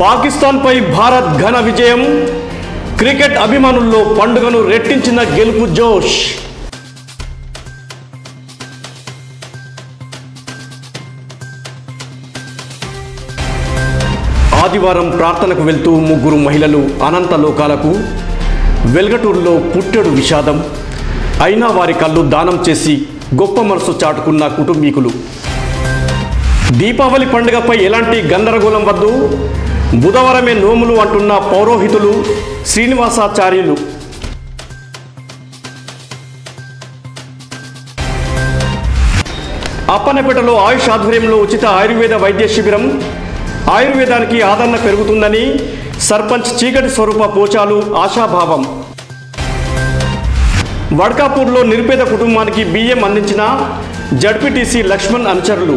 పాకిస్తాన్పై భారత్ ఘన విజయం క్రికెట్ అభిమానుల్లో పండుగను రెట్టించిన గెలుపు జోష్ ఆదివారం ప్రార్థనకు వెళ్తూ ముగ్గురు మహిళలు అనంత లోకాలకు వెల్గటూరులో పుట్టెడు విషాదం అయినా వారి కళ్ళు దానం చేసి గొప్ప మనసు చాటుకున్న కుటుంబీకులు దీపావళి పండుగపై ఎలాంటి గందరగోళం వద్దు బుధవారమే నోములు అంటున్న పౌరోహితులు శ్రీనివాసాచార్యులు అప్పనపేటలో ఆయుష్ ఆధ్వర్యంలో ఉచిత ఆయుర్వేద వైద్య శిబిరం ఆయుర్వేదానికి ఆదరణ పెరుగుతుందని సర్పంచ్ చీకటి స్వరూప పోచాలు ఆశాభావం వడ్కాపూర్లో నిరుపేద కుటుంబానికి బియ్యం అందించిన జడ్పీటీసీ లక్ష్మణ్ అనుచరులు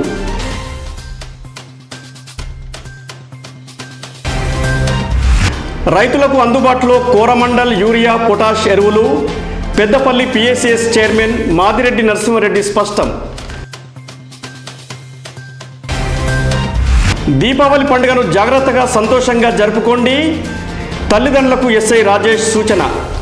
రైతులకు అందుబాటులో కోరమండల్ యూరియా పొటాష్ ఎరువులు పెద్దపల్లి పిఎస్సిఎస్ చైర్మన్ మాదిరెడ్డి నరసింహారెడ్డి స్పష్టం దీపావళి పండుగను జాగ్రత్తగా సంతోషంగా జరుపుకోండి తల్లిదండ్రులకు ఎస్ఐ రాజేష్ సూచన